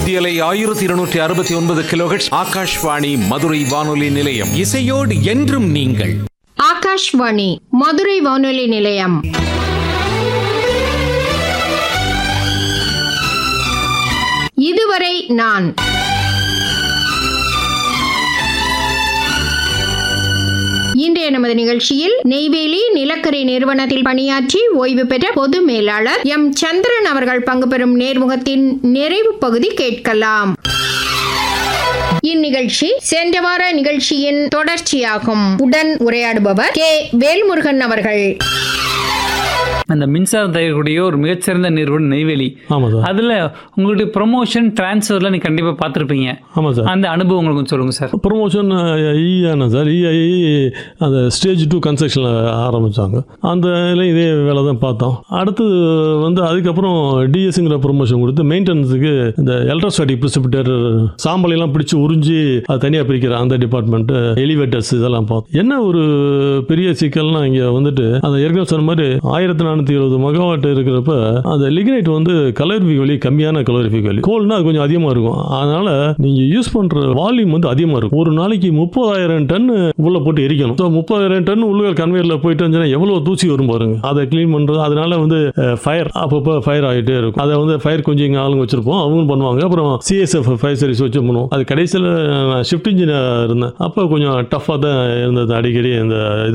மத்தியலை ஆயிரத்தி இருநூற்றி அறுபத்தி ஒன்பது கிலோஹெட்ஸ் ஆகாஷ்வாணி மதுரை வானொலி நிலையம் இசையோடு என்றும் நீங்கள் ஆகாஷ்வாணி மதுரை வானொலி நிலையம் இதுவரை நான் இன்றைய நமது நிகழ்ச்சியில் நெய்வேலி நிலக்கரி நிறுவனத்தில் பணியாற்றி ஓய்வு பெற்ற பொது மேலாளர் எம் சந்திரன் அவர்கள் பங்கு பெறும் நேர்முகத்தின் நிறைவு பகுதி கேட்கலாம் இந்நிகழ்ச்சி சென்ற வார நிகழ்ச்சியின் தொடர்ச்சியாகும் உடன் உரையாடுபவர் கே வேல்முருகன் அவர்கள் அந்த மின்சாரம் தயாரிக்கக்கூடிய ஒரு மிகச்சிறந்த நிறுவனம் நெய்வேலி ஆமாம் சார் அதுல உங்களுடைய ப்ரொமோஷன் டிரான்ஸ்ஃபர்ல நீங்க கண்டிப்பா பார்த்துருப்பீங்க ஆமாம் சார் அந்த அனுபவம் உங்களுக்கு கொஞ்சம் சொல்லுங்க சார் ப்ரொமோஷன் இஆனா சார் இஐ அந்த ஸ்டேஜ் டூ கன்ஸ்ட்ரக்ஷனில் ஆரம்பித்தாங்க அந்த இதில் இதே வேலை தான் பார்த்தோம் அடுத்தது வந்து அதுக்கப்புறம் டிஎஸ்ங்கிற ப்ரொமோஷன் கொடுத்து மெயின்டெனன்ஸுக்கு இந்த எலக்ட்ரோஸ்டாட்டிக் ப்ரிசிபிட்டர் சாம்பலையெல்லாம் பிடிச்சி உறிஞ்சி அது தனியாக பிரிக்கிற அந்த டிபார்ட்மெண்ட்டு எலிவேட்டர்ஸ் இதெல்லாம் பார்த்தோம் என்ன ஒரு பெரிய சிக்கல்னா இங்கே வந்துட்டு அந்த ஏற்கனவே சொன்ன மாதிரி ஆயிரத்தி நானூற்றி எழுபது மெகாவாட் இருக்கிறப்ப அந்த லிக்னைட் வந்து கலோரிஃபிக் வலி கம்மியான கலோரிஃபிக் வலி கோல்னா அது கொஞ்சம் அதிகமாக இருக்கும் அதனால நீங்கள் யூஸ் பண்ணுற வால்யூம் வந்து அதிகமாக இருக்கும் ஒரு நாளைக்கு முப்பதாயிரம் டன் உள்ள போட்டு எரிக்கணும் ஸோ முப்பதாயிரம் டன் உள்ள கன்வேயரில் போயிட்டு வந்துச்சுன்னா எவ்வளோ தூசி வரும் பாருங்க அதை க்ளீன் பண்ணுறது அதனால வந்து ஃபயர் அப்பப்போ ஃபயர் ஆகிட்டே இருக்கும் அதை வந்து ஃபயர் கொஞ்சம் இங்கே ஆளுங்க வச்சிருப்போம் அவங்களும் பண்ணுவாங்க அப்புறம் சிஎஸ்எஃப் ஃபயர் சர்வீஸ் வச்சு பண்ணுவோம் அது கடைசியில் நான் ஷிஃப்ட் இன்ஜினியர் இருந்தேன் அப்போ கொஞ்சம் டஃப்பாக தான் இருந்தது அடிக்கடி இந்த இது